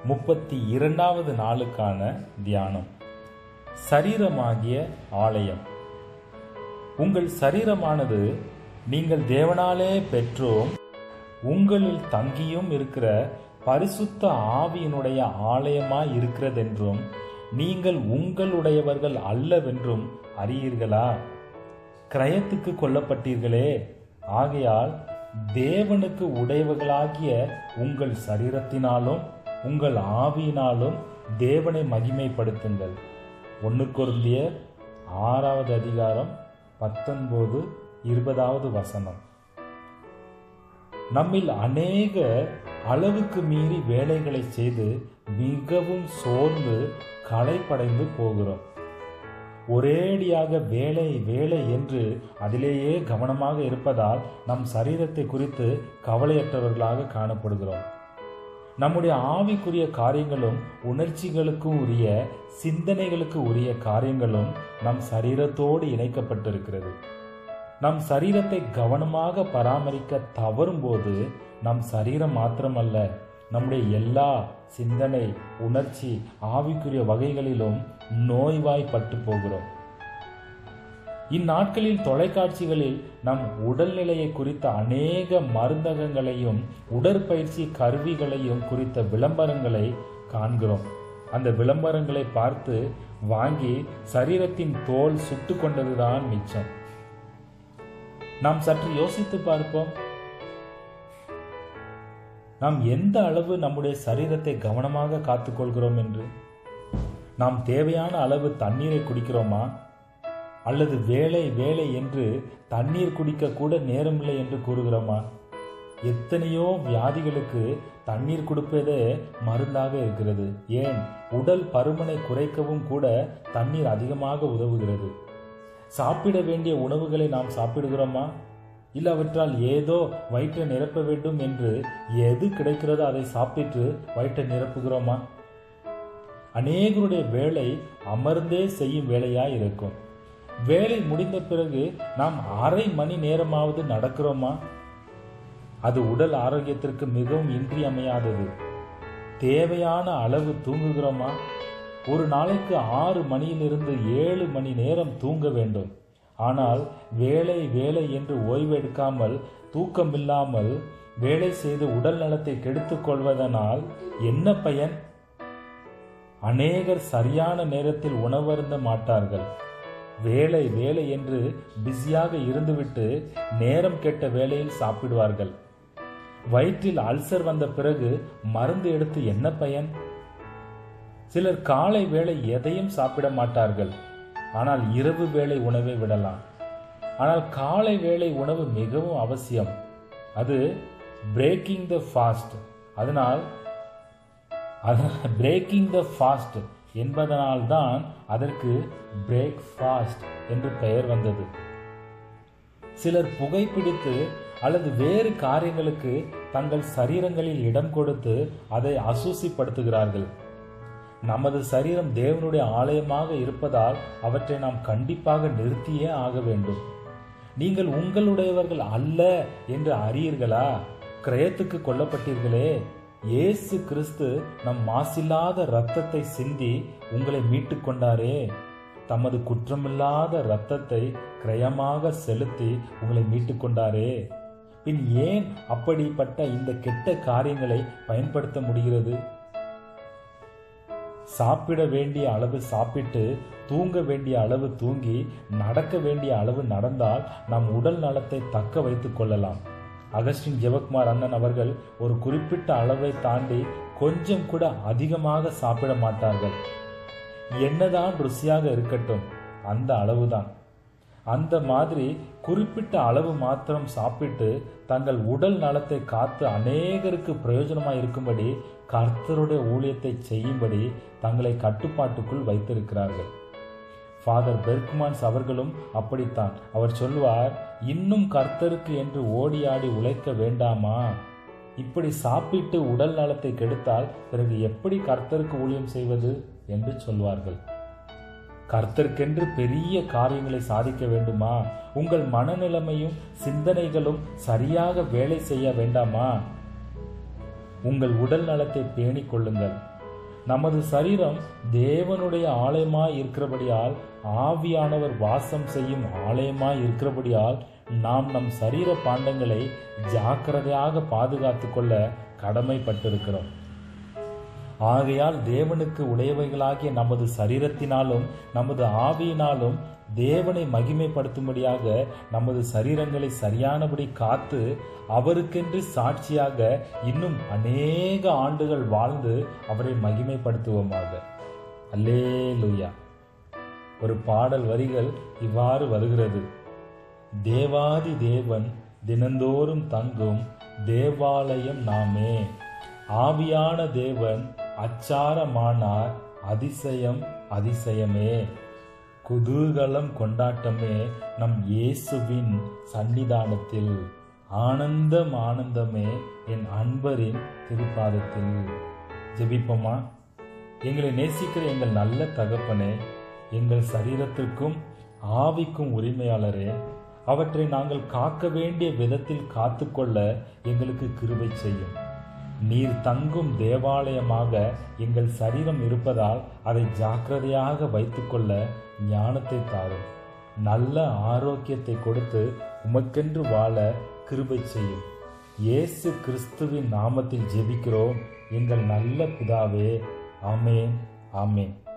முப்பத்தி இரண்டாவது நாளுக்கான தியானம் சரீரமாகிய ஆலயம் உங்கள் சரீரமானது நீங்கள் தேவனாலே பெற்றோம் உங்களில் தங்கியும் இருக்கிற பரிசுத்த ஆவியினுடைய ஆலயமாய் இருக்கிறதென்றும் நீங்கள் உங்களுடையவர்கள் அல்லவென்றும் அறியீர்களா கிரயத்துக்கு கொல்லப்பட்டீர்களே ஆகையால் தேவனுக்கு உடையவர்களாகிய உங்கள் சரீரத்தினாலும் உங்கள் ஆவியினாலும் தேவனை மகிமைப்படுத்துங்கள் ஒன்று கொருந்தியர் ஆறாவது அதிகாரம் பத்தொன்பது இருபதாவது வசனம் நம்மில் அநேக அளவுக்கு மீறி வேலைகளை செய்து மிகவும் சோர்ந்து களைப்படைந்து போகிறோம் ஒரேடியாக வேலை வேலை என்று அதிலேயே கவனமாக இருப்பதால் நம் சரீரத்தை குறித்து கவலையற்றவர்களாக காணப்படுகிறோம் நம்முடைய ஆவிக்குரிய காரியங்களும் உணர்ச்சிகளுக்கும் உரிய சிந்தனைகளுக்கு உரிய காரியங்களும் நம் சரீரத்தோடு இணைக்கப்பட்டிருக்கிறது நம் சரீரத்தை கவனமாக பராமரிக்க தவறும்போது நம் சரீரம் மாத்திரமல்ல நம்முடைய எல்லா சிந்தனை உணர்ச்சி ஆவிக்குரிய வகைகளிலும் நோய்வாய்ப்பட்டு போகிறோம் இந்நாட்களில் தொலைக்காட்சிகளில் நம் உடல்நிலையை குறித்த அநேக மருந்தகங்களையும் உடற்பயிற்சி கருவிகளையும் குறித்த விளம்பரங்களை காண்கிறோம் அந்த விளம்பரங்களை பார்த்து வாங்கி சரீரத்தின் தோல் சுட்டு கொண்டதுதான் மிச்சம் நாம் சற்று யோசித்து பார்ப்போம் நாம் எந்த அளவு நம்முடைய சரீரத்தை கவனமாக காத்துக்கொள்கிறோம் என்று நாம் தேவையான அளவு தண்ணீரை குடிக்கிறோமா அல்லது வேலை வேலை என்று தண்ணீர் குடிக்க கூட நேரமில்லை என்று கூறுகிறோமா எத்தனையோ வியாதிகளுக்கு தண்ணீர் கொடுப்பதே மருந்தாக இருக்கிறது ஏன் உடல் பருமனை குறைக்கவும் கூட தண்ணீர் அதிகமாக உதவுகிறது சாப்பிட வேண்டிய உணவுகளை நாம் சாப்பிடுகிறோமா இல்லாவிட்டால் ஏதோ வயிற்றை நிரப்ப வேண்டும் என்று எது கிடைக்கிறதோ அதை சாப்பிட்டு வயிற்றை நிரப்புகிறோமா அநேகருடைய வேலை அமர்ந்தே செய்யும் வேலையாய் இருக்கும் வேலை முடிந்த பிறகு நாம் அரை மணி நேரமாவது நடக்கிறோமா அது உடல் ஆரோக்கியத்திற்கு மிகவும் இன்றியமையாதது தேவையான அளவு தூங்குகிறோமா ஒரு நாளைக்கு ஆறு மணியிலிருந்து ஏழு மணி நேரம் தூங்க வேண்டும் ஆனால் வேலை வேலை என்று ஓய்வு எடுக்காமல் தூக்கமில்லாமல் வேலை செய்து உடல் நலத்தை கெடுத்துக் கொள்வதனால் என்ன பயன் அநேகர் சரியான நேரத்தில் உணவருந்த மாட்டார்கள் வேலை வேலை என்று பிஸியாக இருந்துவிட்டு நேரம் கெட்ட வேலையில் சாப்பிடுவார்கள் வயிற்றில் அல்சர் வந்த பிறகு மருந்து எடுத்து என்ன பயன் சிலர் காலை வேளை எதையும் சாப்பிட மாட்டார்கள் ஆனால் இரவு வேளை உணவை விடலாம் ஆனால் காலை வேளை உணவு மிகவும் அவசியம் அது பிரேக்கிங் த ஃபாஸ்ட் அதனால் பிரேக்கிங் த ஃபாஸ்ட் என்பதனால் தான் அதற்கு பிரேக் ஃபாஸ்ட் என்று பெயர் வந்தது சிலர் புகைப்பிடித்து அல்லது வேறு காரியங்களுக்கு தங்கள் சரீரங்களில் இடம் கொடுத்து அதை அசூசிப்படுத்துகிறார்கள் நமது சரீரம் தேவனுடைய ஆலயமாக இருப்பதால் அவற்றை நாம் கண்டிப்பாக நிறுத்தியே ஆக வேண்டும் நீங்கள் உங்களுடையவர்கள் அல்ல என்று அறியீர்களா கிரயத்துக்கு கொல்லப்பட்டீர்களே இயேசு கிறிஸ்து நம் மாசில்லாத இரத்தத்தை சிந்தி உங்களை மீட்டு கொண்டாரே தமது குற்றமில்லாத இரத்தத்தை கிரயமாக செலுத்தி உங்களை மீட்டு கொண்டாரே பின் ஏன் அப்படிப்பட்ட இந்த கெட்ட காரியங்களை பயன்படுத்த முடிகிறது சாப்பிட வேண்டிய அளவு சாப்பிட்டு தூங்க வேண்டிய அளவு தூங்கி நடக்க வேண்டிய அளவு நடந்தால் நம் உடல் நலத்தை தக்க வைத்துக் கொள்ளலாம் அகஸ்டின் ஜெவக்குமார் அண்ணன் அவர்கள் ஒரு குறிப்பிட்ட அளவை தாண்டி கொஞ்சம் கூட அதிகமாக சாப்பிட மாட்டார்கள் என்னதான் ருசியாக இருக்கட்டும் அந்த அளவுதான் அந்த மாதிரி குறிப்பிட்ட அளவு மாத்திரம் சாப்பிட்டு தங்கள் உடல் நலத்தை காத்து அநேகருக்கு பிரயோஜனமாக இருக்கும்படி கர்த்தருடைய ஊழியத்தை செய்யும்படி தங்களை கட்டுப்பாட்டுக்குள் வைத்திருக்கிறார்கள் ஃபாதர் பெர்க்மான்ஸ் அவர்களும் அப்படித்தான் அவர் சொல்வார் இன்னும் கர்த்தருக்கு என்று ஓடியாடி உழைக்க வேண்டாமா இப்படி சாப்பிட்டு உடல் நலத்தை கெடுத்தால் பிறகு எப்படி கர்த்தருக்கு ஊழியம் செய்வது என்று சொல்வார்கள் கர்த்தருக்கென்று பெரிய காரியங்களை சாதிக்க வேண்டுமா உங்கள் மனநிலைமையும் சிந்தனைகளும் சரியாக வேலை செய்ய வேண்டாமா உங்கள் உடல் நலத்தை பேணிக் கொள்ளுங்கள் நமது சரீரம் தேவனுடைய ஆலயமாய் இருக்கிறபடியால் ஆவியானவர் வாசம் செய்யும் ஆலயமாய் இருக்கிறபடியால் நாம் நம் சரீர பாண்டங்களை ஜாக்கிரதையாக பாதுகாத்து கொள்ள கடமைப்பட்டிருக்கிறோம் ஆகையால் தேவனுக்கு உடையவைகளாகிய நமது சரீரத்தினாலும் நமது ஆவியினாலும் தேவனை மகிமைப்படுத்தும்படியாக நமது சரீரங்களை சரியானபடி காத்து அவருக்கென்று சாட்சியாக இன்னும் அநேக ஆண்டுகள் வாழ்ந்து அவரை மகிமைப்படுத்துவோமாக அல்லேலூயா ஒரு பாடல் வரிகள் இவ்வாறு வருகிறது தேவாதி தேவன் தினந்தோறும் தங்கும் தேவாலயம் நாமே ஆவியான தேவன் அச்சாரமானார் அதிசயம் அதிசயமே குதூகலம் கொண்டாட்டமே நம் இயேசுவின் சன்னிதானத்தில் ஆனந்தம் ஆனந்தமே என் அன்பரின் திருப்பாதத்தில் ஜெபிப்போமா எங்களை நேசிக்கிற எங்கள் நல்ல தகப்பனே எங்கள் சரீரத்திற்கும் ஆவிக்கும் உரிமையாளரே அவற்றை நாங்கள் காக்க வேண்டிய விதத்தில் காத்துக்கொள்ள எங்களுக்கு கிருபை செய்யும் நீர் தங்கும் தேவாலயமாக எங்கள் சரீரம் இருப்பதால் அதை ஜாக்கிரதையாக வைத்துக்கொள்ள ஞானத்தை தாரும் நல்ல ஆரோக்கியத்தை கொடுத்து உமக்கென்று வாழ கிருபை செய்யும் இயேசு கிறிஸ்துவின் நாமத்தில் ஜெபிக்கிறோம் எங்கள் நல்ல பிதாவே ஆமேன் ஆமேன்